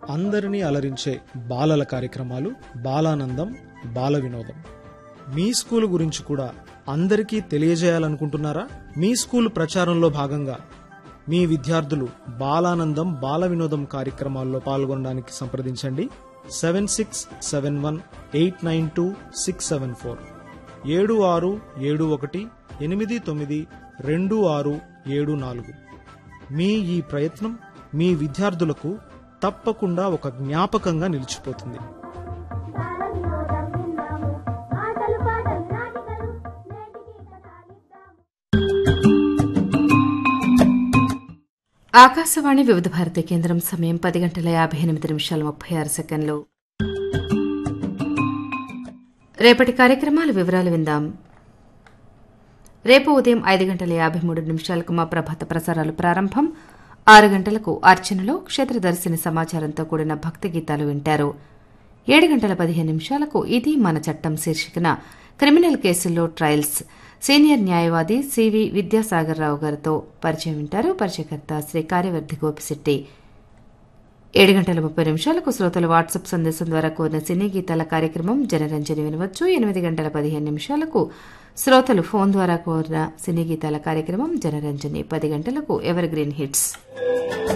అందరినీ అలరించే బాలల కార్యక్రమాలు బాలానందం బాల వినోదం మీ స్కూల్ గురించి కూడా అందరికీ తెలియజేయాలనుకుంటున్నారా మీ స్కూల్ ప్రచారంలో భాగంగా మీ విద్యార్థులు బాలానందం బాల వినోదం కార్యక్రమాల్లో పాల్గొనడానికి సంప్రదించండి seven six seven one eight nine two six seven four ఏడు ఆరు ఏడు ఒకటి ఎనిమిది తొమ్మిది రెండు ఆరు ఏడు నాలుగు మీ ఈ ప్రయత్నం మీ విద్యార్థులకు తప్పకుండా ఒక జ్ఞాపకంగా నిలిచిపోతుంది బాలవినోదం విందాము ఆటలు పాటలు నాటికలు నేటికి కథాలిద్దాము ఆకాశవాణి వివిధ భారతి కేంద్రం సమయం పది గంటల యాభై ఎనిమిది నిమిషాల ముప్పై ఆరు సెకండ్లు రేపటి కార్యక్రమాల వివరాలు విందాం రేపు ఉదయం ఐదు గంటల యాభై మూడు నిమిషాలకు మా ప్రభాత ప్రసారాలు ప్రారంభం ఆరు గంటలకు అర్చనలో క్షేత్రదర్శిని సమాచారంతో కూడిన భక్తి గీతాలు వింటారు ఏడు గంటల పదిహేను నిమిషాలకు ఇది మన చట్టం శీర్షికన క్రిమినల్ కేసుల్లో ట్రయల్స్ సీనియర్ న్యాయవాది సివి విద్యాసాగర్ రావు గారితో పరిచయం వింటారు పరిచయకర్త శ్రీ కార్యవర్ధి గోపిశెట్టి ఏడు గంటల ముప్పై నిమిషాలకు శ్రోతలు వాట్సాప్ సందేశం ద్వారా కోరిన సినీ గీతాల కార్యక్రమం జనరంజని వినవచ్చు ఎనిమిది గంటల పదిహేను నిమిషాలకు శ్రోతలు ఫోన్ ద్వారా కోరిన సినీ గీతాల కార్యక్రమం జనరంజని పది గంటలకు ఎవర్ గ్రీన్ హిట్స్